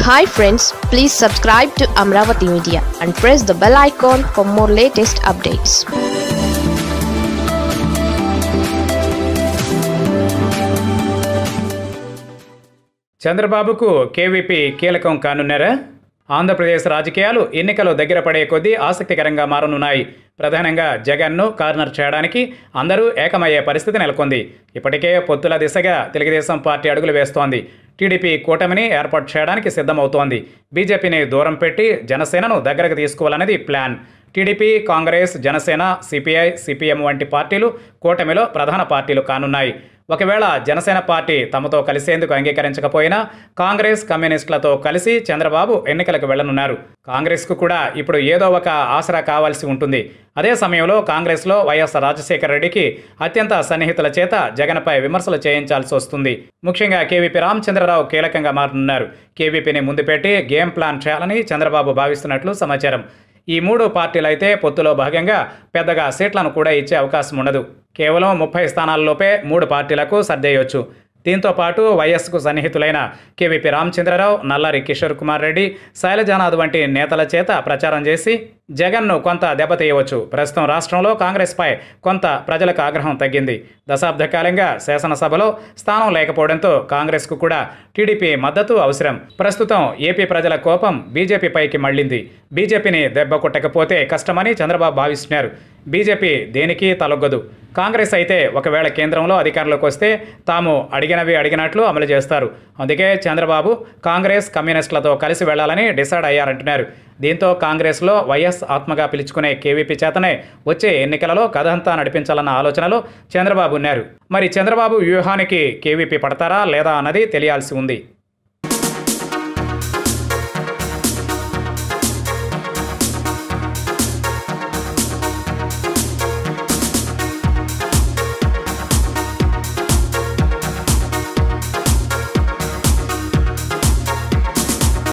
hi friends please subscribe to Amaravati media and press the bell icon for more latest updates చంద్రబాబుకు KVP కీలకం కానున్నారా ఆంధ్రప్రదేశ్ రాజకీయాలు ఎన్నికలు దగ్గర పడే కొద్దీ ఆసక్తికరంగా మారనున్నాయి ప్రధానంగా జగన్ను కార్నర్ చేయడానికి అందరూ ఏకమయ్యే పరిస్థితి నెలకొంది ఇప్పటికే పొత్తుల దిశగా తెలుగుదేశం పార్టీ అడుగులు వేస్తోంది టీడీపీ కూటమిని ఏర్పాటు చేయడానికి సిద్ధమవుతోంది బీజేపీని దూరం పెట్టి జనసేనను దగ్గరకు తీసుకోవాలనేది plan TDP Congress Janasena CPI CPM వంటి పార్టీలు కూటమిలో ప్రధాన పార్టీలు కానున్నాయి ఒకవేళ జనసేన పార్టీ తమతో కలిసేందుకు అంగీకరించకపోయినా కాంగ్రెస్ కమ్యూనిస్టులతో కలిసి చంద్రబాబు ఎన్నికలకు వెళ్లనున్నారు కాంగ్రెస్కు కూడా ఇప్పుడు ఏదో ఒక ఆసరా కావాల్సి ఉంటుంది అదే సమయంలో కాంగ్రెస్లో వైఎస్ రాజశేఖర రెడ్డికి అత్యంత సన్నిహితుల చేత జగన్పై విమర్శలు చేయించాల్సి వస్తుంది ముఖ్యంగా కేవీపీ రామచంద్రరావు కీలకంగా మారనున్నారు కేవీపీని ముందు పెట్టి గేమ్ ప్లాన్ చేయాలని చంద్రబాబు భావిస్తున్నట్లు సమాచారం ఈ మూడు పార్టీలైతే పొత్తులో భాగంగా పెద్దగా సీట్లను కూడా ఇచ్చే అవకాశం ఉండదు కేవలం ముప్పై స్థానాల్లోపే మూడు పార్టీలకు సర్దేయొచ్చు దీంతో పాటు వైఎస్కు సన్నిహితులైన కేవీపీ రామచంద్రరావు నల్లారి కిషోర్ కుమార్ రెడ్డి శైలజానాథ్ వంటి నేతల చేత ప్రచారం చేసి జగన్ను కొంత దెబ్బతీయవచ్చు ప్రస్తుతం రాష్ట్రంలో కాంగ్రెస్పై కొంత ప్రజలకు ఆగ్రహం తగ్గింది దశాబ్ద కాలంగా శాసనసభలో స్థానం లేకపోవడంతో కాంగ్రెస్కు కూడా టీడీపీ మద్దతు అవసరం ప్రస్తుతం ఏపీ ప్రజల కోపం బీజేపీపైకి మళ్లింది బీజేపీని దెబ్బ కొట్టకపోతే కష్టమని చంద్రబాబు భావిస్తున్నారు బీజేపీ దేనికి తలొగ్గదు కాంగ్రెస్ అయితే ఒకవేళ కేంద్రంలో అధికారంలోకి వస్తే తాము అడిగినవి అడిగినట్లు అమలు చేస్తారు అందుకే చంద్రబాబు కాంగ్రెస్ కమ్యూనిస్టులతో కలిసి వెళ్లాలని డిసైడ్ అయ్యారంటున్నారు దీంతో కాంగ్రెస్లో వైఎస్ ఆత్మగా పిలుచుకునే కేవీపీ చేతనే వచ్చే ఎన్నికలలో కథంతా నడిపించాలన్న ఆలోచనలో చంద్రబాబు ఉన్నారు మరి చంద్రబాబు వ్యూహానికి కేవీపీ పడతారా లేదా అన్నది తెలియాల్సి ఉంది